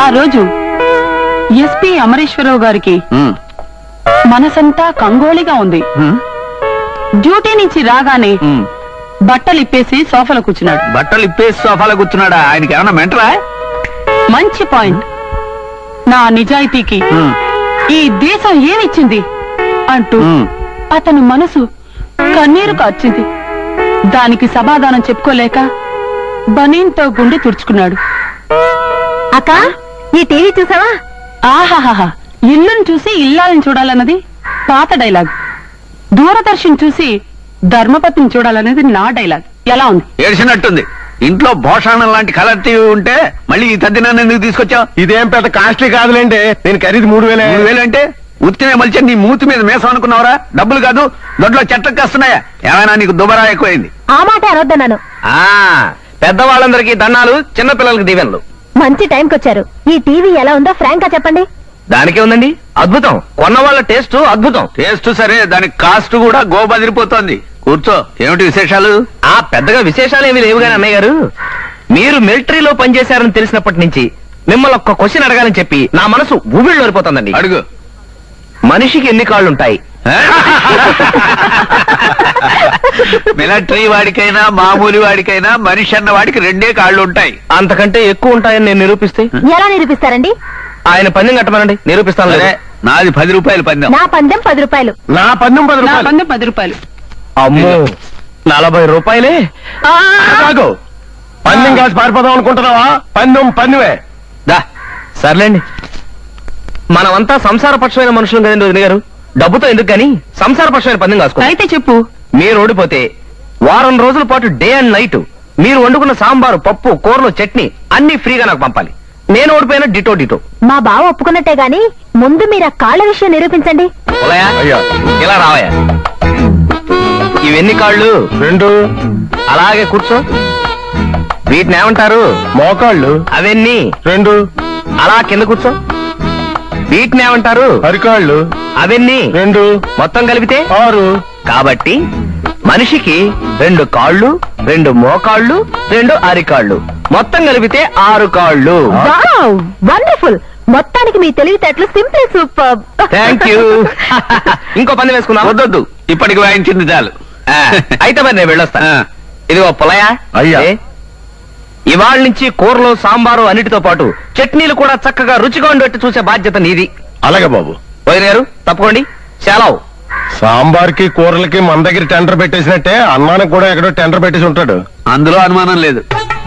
రోజు ఎస్పీ అమరేశ్వరరావు గారికి ఉమ్, మనసంతా కంగోళిగా ఉంది ఉమ్, డ్యూటీ నుంచి రాగానే ఉమ్. బట్టలు ఇప్పేసి సోఫాలో కూర్చున్నాడు బట్టలు ఇప్పేసి సోఫాలో కూర్చున్నాడా ఆయనకి ఏమన్నా మెంటరా మంచి పాయింట్ నా నిజాయితీకి ఉమ్, ఈ దేశం ఏమిచ్చింది అంటూ ఉమ్. అతను మనసు కన్నీరు కార్చింది దానికి సమాధానం చెప్పుకోలేక బనీన్తో గుండె తుడుచుకున్నాడు అక్క ఈ టీవీ చూసావా ఆహాహా ఇల్లును చూసి ఇల్లాలని చూడాలన్నది పాత డైలాగ్ దూరదర్శన్ చూసి ధర్మపతిని చూడాలన్నది నా డైలాగ్ ఎలా ఉంది ఏడ్చినట్టుంది ఇంట్లో భోషాణం లాంటి కలర్ టీవీ ఉంటే మళ్ళీ ఈ తద్దినాన్ని ఎందుకు తీసుకొచ్చావు ఇదేం పెద్ద కాస్ట్లీ కాదులేండి నేను ఖరీదు మూడు వేలే మూడు వేలు అంటే ఉత్తినే మలిచి నీ మూతి మీద మేసం అనుకున్నావరా డబ్బులు కాదు దొడ్లో చెట్లకు కాస్తున్నాయా ఏమైనా నీకు దుబరా ఎక్కువైంది ఆ మాట అనొద్దన్నాను ఆ పెద్దవాళ్ళందరికీ దండాలు చిన్నపిల్లలకి దీవెనలు మంచి టైంకి వచ్చారు ఈ టీవీ ఎలా ఉందో ఫ్రాంక్ గా చెప్పండి దానికే ఉందండి అద్భుతం కొన్న వాళ్ళ టేస్ట్ అద్భుతం టేస్ట్ సరే దానికి కాస్ట్ కూడా గోబదిరిపోతోంది కూర్చో ఏమిటి విశేషాలు ఆ పెద్దగా విశేషాలు ఏమీ లేవు గాని అన్నయ్య గారు మీరు మిలిటరీలో పనిచేశారని తెలిసినప్పటి నుంచి మిమ్మల్ని ఒక్క క్వశ్చన్ అడగాలని చెప్పి నా మనసు ఊబిళ్ళోరిపోతుందండి అడుగు మనిషికి ఎన్ని కాళ్ళుంటాయి మిలిటరీ వాడికైనా మామూలు వాడికైనా మనిషి అన్న వాడికి రెండే కాళ్ళు ఉంటాయి అంతకంటే ఎక్కువ ఉంటాయని నేను నిరూపిస్తే ఎలా నిరూపిస్తారండి ఆయన పందెం కట్టమనండి నిరూపిస్తాను సరే లేదా? నాది పది రూపాయలు పందెం నా పందెం పది రూపాయలు నా పన్ను పది నా రూపాయలు పందెం పది రూపాయలు అమ్మో నలభై రూపాయలే కాదు పందెం కాసి పారిపోదాం అనుకుంటున్నావా పందెం పన్నువే దా సర్లేండి మనమంతా సంసారపక్షమైన మనుషులు కదండి వదిన గారు డబ్బుతో ఎందుకు గాని సంసారపక్షమైన పందెం కాసుకో అయితే చెప్పు మీరు ఓడిపోతే వారం రోజుల పాటు డే అండ్ నైట్ మీరు వండుకున్న సాంబారు పప్పు కూరలు చట్నీ అన్ని ఫ్రీగా నాకు పంపాలి నేను ఓడిపోయిన డిటో డిటో మా బావ ఒప్పుకున్నట్టే గాని ముందు మీరు ఆ కాళ్ళ విషయం నిరూపించండి ఉలయా? అయ్యా. ఇలా రావయా ఇవెన్ని కాళ్ళు రెండు అలాగే కూర్చో వీటిని ఏమంటారు మోకాళ్ళు అవన్నీ రెండు అలా కింద కూర్చో వీటిని ఏమంటారు అరికాళ్ళు అవన్నీ రెండు మొత్తం కలిపితే ఆరు కాబట్టి మనిషికి రెండు కాళ్ళు రెండు మోకాళ్ళు రెండు అరికాళ్ళు మొత్తం కలిపితే ఆరు కాళ్ళు వండర్ఫుల్ మొత్తానికి మీ తెలివితేటలు సింపుల్ సూపర్ థ్యాంక్ యూ ఇంకో పందెం వేసుకున్నా వద్దొద్దు ఇప్పటికి వాయించింది చాలు అయితే మరి నేను వెళ్ళొస్తా ఆ. ఇదిగో పులయా అయ్యా. ఏ? ఇవాళ నుంచి కూరలు సాంబారు అన్నిటితో పాటు చట్నీలు కూడా చక్కగా రుచిగా ఉండేట్టు చూసే బాధ్యత నీది అలాగే బాబు వదిన గారు తప్పుకోండి సెలవు సాంబార్కి కూరలకి మన దగ్గర టెండర్ పెట్టేసినట్టే అన్నానికి కూడా ఎక్కడో టెండర్ పెట్టేసి ఉంటాడు అందులో అనుమానం లేదు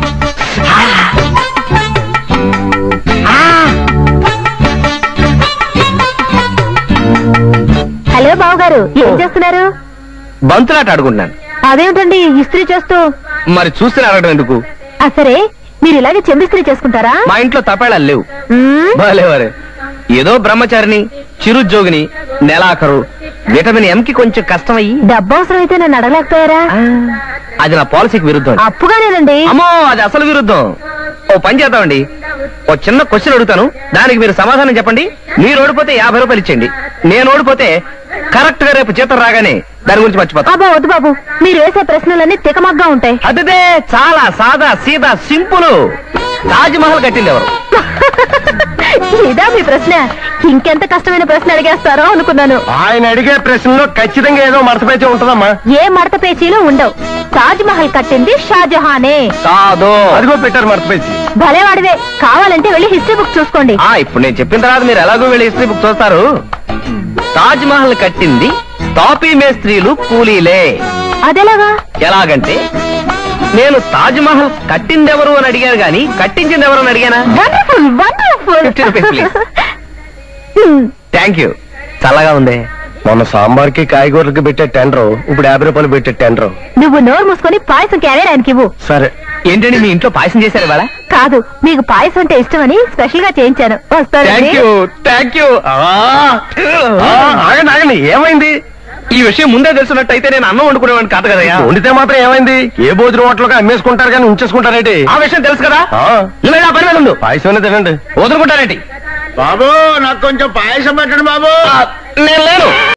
హలో బావ గారు ఏం చేస్తున్నారు బంతులాట ఆడుకుంటున్నాను అదేమిటండి ఇస్త్రీ చేస్తూ మరి చూస్తే అడగడం ఎందుకు ఆ సరే మీరు ఇలాగే చెంబిస్త్రీ చేసుకుంటారా మా ఇంట్లో తపేళాలు లేవు మ్మ్. భలే వరే ఏదో బ్రహ్మచారిని చిరుద్యోగిని నెలాఖరు విటమిన్ ఎం కి కొంచెం కష్టం అయ్యి డబ్బు అవసరం అయితే నన్ను అడగలేకపోయారా అది నా పాలసీకి విరుద్ధం అప్పుగానేనండి అమ్మో అది అసలు విరుద్ధం ఓ పని చేద్దామండి ఓ చిన్న క్వశ్చన్ అడుగుతాను దానికి మీరు సమాధానం చెప్పండి మీరు ఓడిపోతే యాభై రూపాయలు ఇచ్చేయండి నేను ఓడిపోతే కరెక్ట్ గా రేపు జీతం రాగానే దాని గురించి మర్చిపోతా అబ్బా వద్దు బాబు మీరు వేసే ప్రశ్నలన్నీ తికమగ్గా ఉంటాయి అదే చాలా సాదా సీదా సింపుల్ తాజ్ మహల్ కట్టింది ఎవరు ఇదా మీ ప్రశ్న ఇంకెంత కష్టమైన ప్రశ్న అడిగేస్తారో అనుకున్నాను ఆయన అడిగే ప్రశ్నలో ఖచ్చితంగా ఏదో మడతపేచి ఉంటుందమ్మా ఏ మడత పేచీలు ఉండవు తాజ్ మహల్ కట్టింది షాజహానే కాదు అదిగో పెట్టారు మడతపేచి భలేవాడివే కావాలంటే వెళ్ళి హిస్టరీ బుక్ చూసుకోండి ఆ ఇప్పుడు నేను చెప్పిన తర్వాత మీరు ఎలాగో వెళ్ళి హిస్టరీ బుక్ చూస్తారు తాజ్ మహల్ కట్టింది తాపీ మేస్త్రీలు కూలీలే అదెలాగా ఎలాగంటే నేను తాజ్ మహల్ కట్టిందెవరు అని అడిగాను గాని కట్టించింది ఎవరు అని అడిగానా wonderful wonderful 50 rupees, please. Thank you చల్లగా ఉంది మొన్న సాంబార్కి కాయగూరలకి పెట్టే టెండర్ ఇప్పుడు యాభై రూపాయలు పెట్టే టెండర్ నువ్వు నోరు మూసుకొని పాయసం క్యారియర్ ఆయనకి ఇవ్వు సరే ఏంటండి మీ ఇంట్లో పాయసం చేశారు ఇవాళ కాదు మీకు పాయసం అంటే ఇష్టమని స్పెషల్ గా చేయించాను వస్తారండి థ్యాంక్ యూ థ్యాంక్ యూ ఆగండి ఆగండి ఏమైంది ఈ విషయం ముందే తెలుసున్నట్టయితే నేను అన్నం వండుకునేవాడిని కాదు కదయ్యా వండితే మాత్రం ఏమైంది ఏ భోజనం హోటల్గా అమ్మేసుకుంటారు కానీ ఉంచేసుకుంటారేంటి ఆ విషయం తెలుసు కదా ఆ, నువ్వు వెళ్ళి ఆ పని మీద ఉండు పాయసం తినండి వదులుకుంటారేంటి బాబు నాకు కొంచెం పాయసం పెట్టండి బాబు నేను లేను